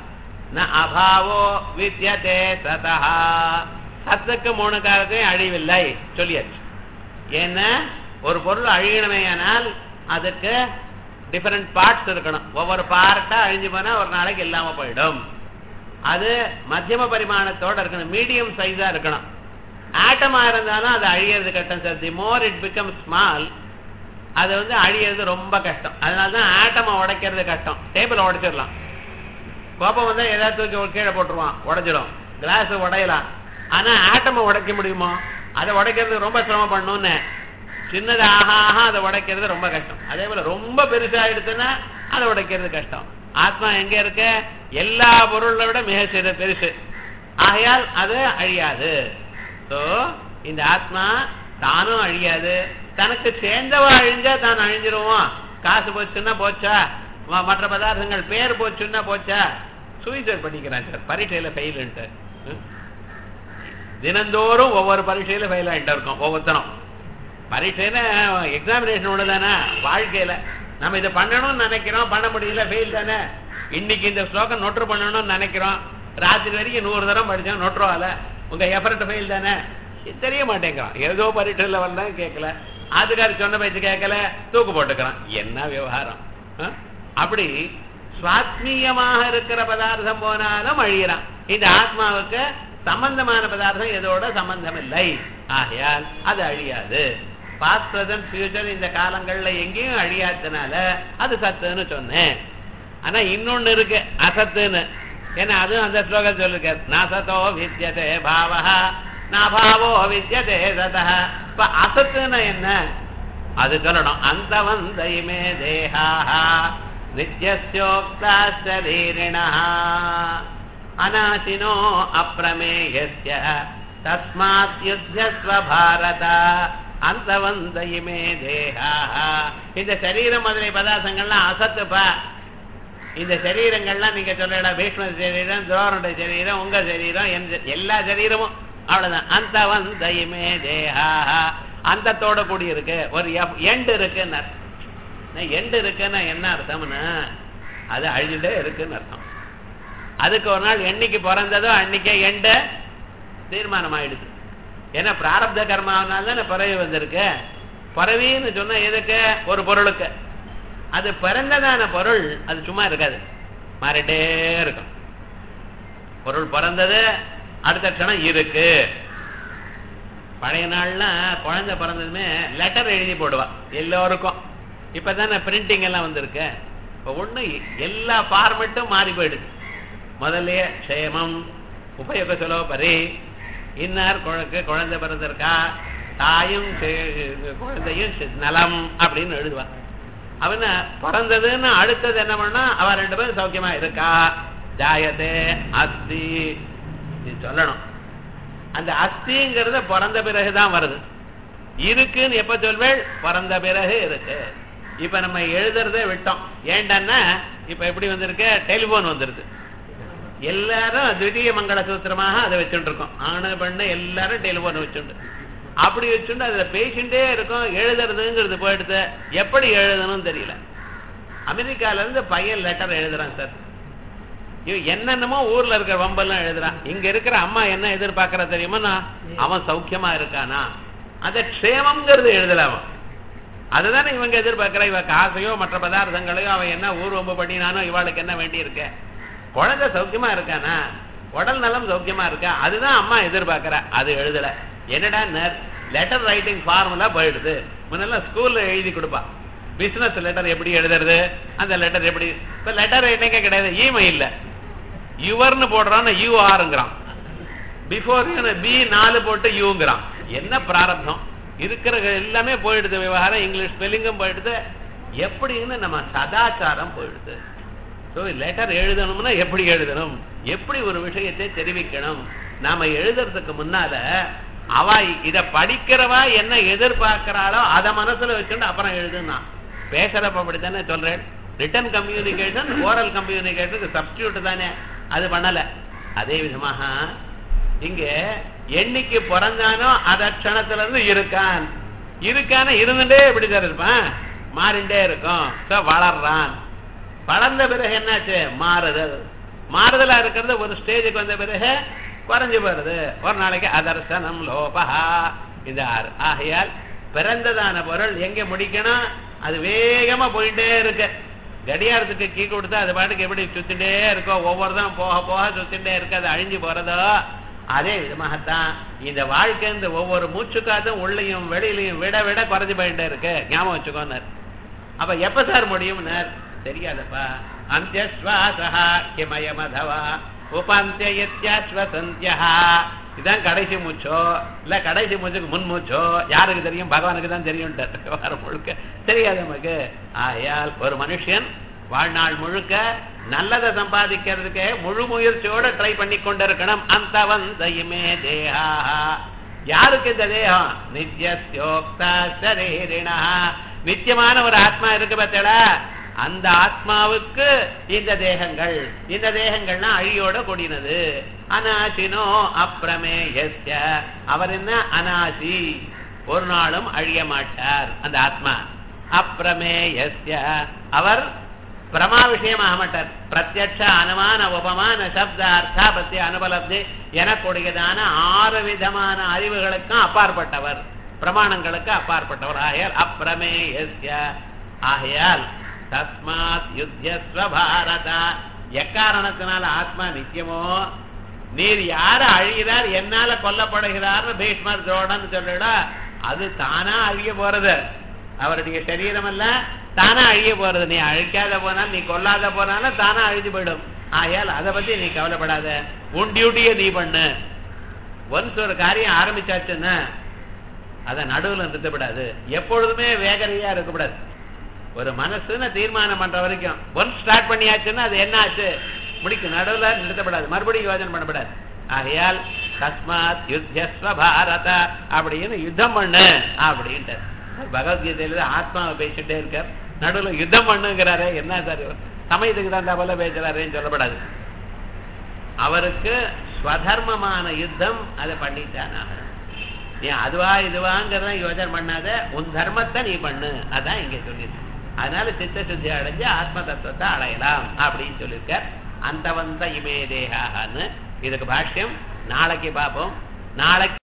ந அபாவோ வித்யதே சதஹா சத்துக்கு மூணு காலத்தையும் அழிவில்லை சொல்லியாச்சு ஏன்னா ஒரு பொருள் அழியணுமேயானால் அதுக்கு டிஃபரெண்ட் பார்ட்ஸ் இருக்கணும் ஒவ்வொரு பார்ட்டா அழிஞ்சு போனா ஒரு நாளைக்கு இல்லாம போயிடும் அது மத்தியம பரிமாணத்தோட இருக்கணும் மீடியம் சைஸா இருக்கணும் ஆட்டமா இருந்தாலும் அது அழியறது கஷ்டம் sir the more it become small அது வந்து அழியறது ரொம்ப கஷ்டம் அதனால தான் ஆட்டமை உடைக்கிறது கஷ்டம் டேபிளை உடைச்சிடலாம் கோபம் வந்தா ஏதாவது தூக்கி கீழே போட்டுருவான் உடைச்சிடும் கிளாஸ் உடையலாம் ஆனா ஆட்டமை உடைக்க முடியுமோ அதை உடைக்கிறது ரொம்ப சிரமம் பண்ணணும்னு சின்னது ஆஹா ஆஹா அதை உடைக்கிறது ரொம்ப கஷ்டம் அதே போல ரொம்ப பெருசாயிடுச்சுன்னா அதை உடைக்கிறது கஷ்டம் ஆத்மா எங்க இருக்க எல்லா பொருளை விட மிக சிறு பெருசு ஆகையால் அது அழியாது சோ இந்த ஆத்மா தானும் அழியாது தனக்கு சேர்ந்தவா அழிஞ்சா தான் அழிஞ்சிருவோம் காசு போச்சுன்னா போச்சா ம- மற்ற பதார்த்தங்கள் பேர் போச்சுன்னா போச்சா சூசைட் பண்ணிக்கிறான் சார் பரீட்சையில ஃபெயிலுன்ட்டு தினந்தோறும் ஒவ்வொரு பரீட்சையில ஃபெயில் ஆகிட்டு இருக்கோம் ஒவ்வொருத்தரும் பரீட்சையில எக்ஸாமினேஷன் ஒன்று தானே வாழ்க்கையில நம்ம இதை பண்ணணும்னு நினைக்கிறோம் பண்ண முடியல ஃபெயில் தானே இன்னைக்கு இந்த ஸ்லோகம் நோட்டு பண்ணணும்னு நினைக்கிறோம் ராத்திரி வரைக்கும் நூறு தரம் படிச்சோம் நோட்டுருவால உங்க எஃபர்ட் ஃபெயில் தானே இது தெரிய மாட்டேங்கிறான் ஏதோ பரீட்சையில் வந்தா கேட்கல அதுக்காரு சொன்ன பேச்சு கேட்கல தூக்கு போட்டுக்கிறான் என்ன விவகாரம் ஆ? அப்படி சுவாத்மீயமாக இருக்கிற பதார்த்தம் போனாலும் அழியறான் இந்த ஆத்மாவுக்கு சம்பந்தமான பதார்த்தம் எதோட சம்பந்தம் இல்லை ஆகையால் அது அழியாது பாஸ்ட் பிரசன்ட் ஃபியூச்சர் இந்த காலங்கள்ல எங்கேயும் அழியாததுனால அது சத்துன்னு சொன்னேன் ஆனா இன்னொன்னு இருக்கு அசத்துன்னு ஏன்னா அதுவும் அந்த ஸ்லோகம் சொல்லிருக்க நாசத்தோ வித்யதே பாவஹா நாபாவோ வித்யதே சதா இப்ப அசத்துன்னு என்ன அது சொல்லணும் அந்த வந்தைமே தேஹாஹா நித்யோக்தா சரீரிணா அநாசினோ அப்பிரமேயஸ்ய தஸ்மாத் யுத்தஸ்வ பாரத அந்த வந்தையுமே தேஹாஹா இந்த சரீரம் முதலிய பதார்த்தங்கள்லாம் அசத்துப்பா இந்த சரீரங்கள்லாம் நீங்க சொல்லல பீஷ்ம சரீரம் துரோணனுடைய சரீரம் உங்க சரீரம் எந்த- எல்லா சரீரமும் அவ்வளவுதான் அந்த வந்தையுமே தேஹாஹா அந்தத்தோட கூடி இருக்கு ஒரு எண்டு இருக்குன்னு எண்டு இருக்குன்னா என்ன அர்த்தம்னா அது அழிஞ்சுட்டே இருக்குன்னு அர்த்தம் அதுக்கு ஒரு நாள் என்னைக்கு பிறந்ததோ அன்னைக்கே எண்ட தீர்மானம் ஆயிடுது ஏன்னா பிராரப்த கர்மாவனால தானே பிறவி வந்திருக்கு பிறவின்னு சொன்னா எதுக்கு ஒரு பொருளுக்கு அது பிறந்ததான பொருள் அது சும்மா இருக்காது மாறிட்டே இருக்கும் பொருள் பிறந்தது அடுத்த க்ஷணம் இருக்கு பழைய நாள்ல குழந்தை பிறந்ததுமே லெட்டர் எழுதி போடுவா எல்லோருக்கும் இப்பதானே பிரிண்டிங் எல்லாம் வந்திருக்கு இப்ப ஒண்ணு எல்லா ஃபார்மெட்டும் மாறி போயிடுது முதல்லயே க்ஷேமம் உபயோக சுலோபரி இன்னார் குழந்தை குழந்தை பிறந்திருக்கா தாயும் சே- குழந்தையும் சி- நலம் அப்படின்னு எழுதுவா அவன பிறந்ததுன்னு அடுத்தது என்ன பண்ணா அவ ரெண்டு பேரும் சௌக்கியமா இருக்கா ஜாயதே அஸ்தி இது சொல்லணும் அந்த அஸ்திங்கிறது பிறந்த பிறகுதான் வருது இருக்குன்னு எப்ப சொல்வேள் பிறந்த பிறகு இருக்கு இப்ப நம்ம எழுதுறதே விட்டோம் ஏண்டான்னா இப்ப எப்படி வந்திருக்கு டெலிபோன் வந்துருது எல்லாரும் திடீய மங்கள சூத்திரமாக அதை வச்சுட்டு இருக்கோம் ஆணு பெண்ணு எல்லாரும் டெலிபோன் வச்சுண்டு அப்படி வச்சுண்டு அதுல பேசிண்டே இருக்கும் எழுதுறதுங்கிறது போயிடுது எப்படி எழுதணும்னு தெரியல அமெரிக்கால இருந்து பையன் லெட்டர் எழுதுறான் சார் இவன் என்னென்னமோ ஊர்ல இருக்கிற வம்பெல்லாம் எழுதுறான் இங்க இருக்கிற அம்மா என்ன எதிர்பார்க்கற தெரியுமா அவன் சௌக்கியமா இருக்கானா அந்த க்ஷேமம்ங்கிறது எழுதல அவன் அதுதானே இவங்க எதிர்பார்க்கிற இவ காசையோ மற்ற பதார்த்தங்களையோ அவன் என்ன ஊர் வம்பு பண்ணினானோ இவாளுக்கு என்ன வேண்டி இருக்க குழந்தை சௌக்கியமா இருக்கானா உடல் நலம் சௌக்கியமா இருக்கா அதுதான் அம்மா எதிர்பார்க்கற அது எழுதல என்னடா லெட்டர் ரைட்டிங் ஃபார்முலா போயிடுது முன்னெல்லாம் ஸ்கூல்ல எழுதி கொடுப்பா பிசினஸ் லெட்டர் எப்படி எழுதுறது அந்த லெட்டர் எப்படி இப்ப லெட்டர் ரைட்டிங்கே கிடையாது இமெயில்ல யுவர்னு போடுறான்னு யூ ஆருங்கிறான் பிஃபோர் பி நாலு போட்டு யூங்கிறான் என்ன பிராரப்தம் இருக்கிற எல்லாமே போயிடுது விவகாரம் இங்கிலீஷ் ஸ்பெல்லிங்கும் போயிடுது எப்படின்னு நம்ம சதாச்சாரம் போயிடுது ஸோ லெட்டர் எழுதணும்னா எப்படி எழுதணும் எப்படி ஒரு விஷயத்தை தெரிவிக்கணும் நாம எழுதுறதுக்கு முன்னால அவ இத படிக்கிறவா என்ன எதிர்பார்க்கிறாளோ அதை மனசுல வச்சுட்டு அப்புறம் எழுதுனா பேசுறப்ப அப்படித்தானே சொல்றேன் ரிட்டன் கம்யூனிகேஷன் ஓரல் கம்யூனிகேஷனுக்கு சப்ஸ்டியூட் தானே அது பண்ணல அதே விதமாக இங்க என்னைக்கு பிறந்தானோ அத க்ஷணத்துல இருந்து இருக்கான் இருக்கான இருந்துட்டே இப்படிதான் இருப்பான் மாறிண்டே இருக்கும் So, வளர்றான் வளர்ந்த பிறகு என்னாச்சு மாறுதல் மாறுதலா இருக்கிறது ஒரு ஸ்டேஜுக்கு வந்த பிறகு குறைஞ்சு போறது ஒரு நாளைக்கு அதர்சனம் லோபஹா இந்த ஆறு ஆகையால் பிறந்ததான பொருள் எங்க முடிக்கணும் அது வேகமா போயிட்டே இருக்கு கடியாரத்துக்கு கீ கொடுத்தா அது பாட்டுக்கு எப்படி சுத்திட்டே இருக்கோ ஒவ்வொருத்தரும் போக போக சுத்திட்டே இருக்கு அது அழிஞ்சு போறதோ அதே விதமாகத்தான் இந்த வாழ்க்கை இந்த ஒவ்வொரு மூச்சுக்காத்தும் உள்ளையும் வெளியிலையும் விட விட குறைஞ்சு போயிட்டே இருக்கு ஞாபகம் வச்சுக்கோன்னார் அப்ப எப்ப சார் முடியும்னார் தெரியாதப்பா அந்தியஸ்வாசா கிமய மதவா உபாந்தியத்யாஸ்வசந்தியா இதான் கடைசி மூச்சோ இல்ல கடைசி மூச்சுக்கு முன் மூச்சோ யாருக்கு தெரியும் பகவானுக்கு தான் தெரியும் வர முழுக்க தெரியாது நமக்கு ஆகையால் ஒரு மனுஷன் வாழ்நாள் முழுக்க நல்லதை சம்பாதிக்கிறதுக்கு முழு முயற்சியோட ட்ரை பண்ணி கொண்டிருக்கணும் அந்த வந்தையுமே தேஹா யாருக்கு இந்த தேகம் நித்யோக்தா சரீரிணா நித்தியமான ஒரு ஆத்மா இருக்கு பார்த்தடா அந்த ஆத்மாவுக்கு இந்த தேகங்கள் இந்த தேகங்கள்னா அழியோட கூடினது அநாசினோ அப்பிரமேயஸ்ய அவர் என்ன அநாசி ஒரு நாளும் அழிய மாட்டார் அந்த ஆத்மா அப்பிரமேயஸ்ய அவர் பிரமா விஷயமாக மாட்டார் பிரத்யட்ச அனுமான உபமான சப்த அர்த்தாபத்திய அனுபலப்தி எனக்கூடியதான ஆறு விதமான அறிவுகளுக்கும் அப்பாற்பட்டவர் பிரமாணங்களுக்கு அப்பாற்பட்டவர் ஆகையால் அப்பிரமேயஸ்ய ஆகையால் தஸ்மாத் யுத்தியஸ்வ பாரதா எக்காரணத்தினால ஆத்மா நித்தியமோ நீர் யார அழிகிறார் என்னால கொல்லப்படுகிறார்னு பீஷ்மர் துரோணன்னு சொல்லிடா அது தானா அழிய போறது அவருடைய சரீரம் அல்ல தானா அழிய போறது நீ அழிக்காத போனால் நீ கொல்லாத போனாலும் தானா அழிஞ்சு போயிடும் ஆகையால் அதை பத்தி நீ கவலைப்படாத உன் டியூட்டியை நீ பண்ணு ஒன்ஸ் ஒரு காரியம் ஆரம்பிச்சாச்சுன்னா அதை நடுவுல நிறுத்தப்படாது எப்பொழுதுமே வேகரையா இருக்கக்கூடாது ஒரு மனசுன்னு தீர்மானம் பண்ற வரைக்கும் ஒன்ஸ் ஸ்டார்ட் பண்ணியாச்சுன்னா அது என்ன ஆச்சு முடிக்கும் நடுவுல நிறுத்தப்படாது மறுபடியும் யோஜனை பண்ணப்படாது ஆகையால் தஸ்மாத் யுத்தியஸ்வ பாரத அப்படின்னு யுத்தம் பண்ணு அப்படின்ட்டு பகவத்கீதையில ஆத்மாவை பேசிட்டே இருக்கார் நடுவுல யுத்தம் பண்ணுங்கிறாரே என்ன சார் இவர்? சமயத்துக்கு தகுந்த போல பேசுறாருன்னு சொல்லப்படாது அவருக்கு ஸ்வதர்மமான யுத்தம் அதை பண்ணிட்டானா நீ அதுவா இதுவாங்கிறத யோஜனை பண்ணாத உன் தர்மத்தை நீ பண்ணு அதான் இங்க சொல்லியிருக்கு அதனால சித்த சுத்தி அடைஞ்சு ஆத்ம தத்துவத்தை அடையலாம் அப்படின்னு சொல்லியிருக்கார் அந்த வந்த இமே தேகான்னு இதுக்கு பாஷ்யம் நாளைக்கு பார்ப்போம் நாளைக்கு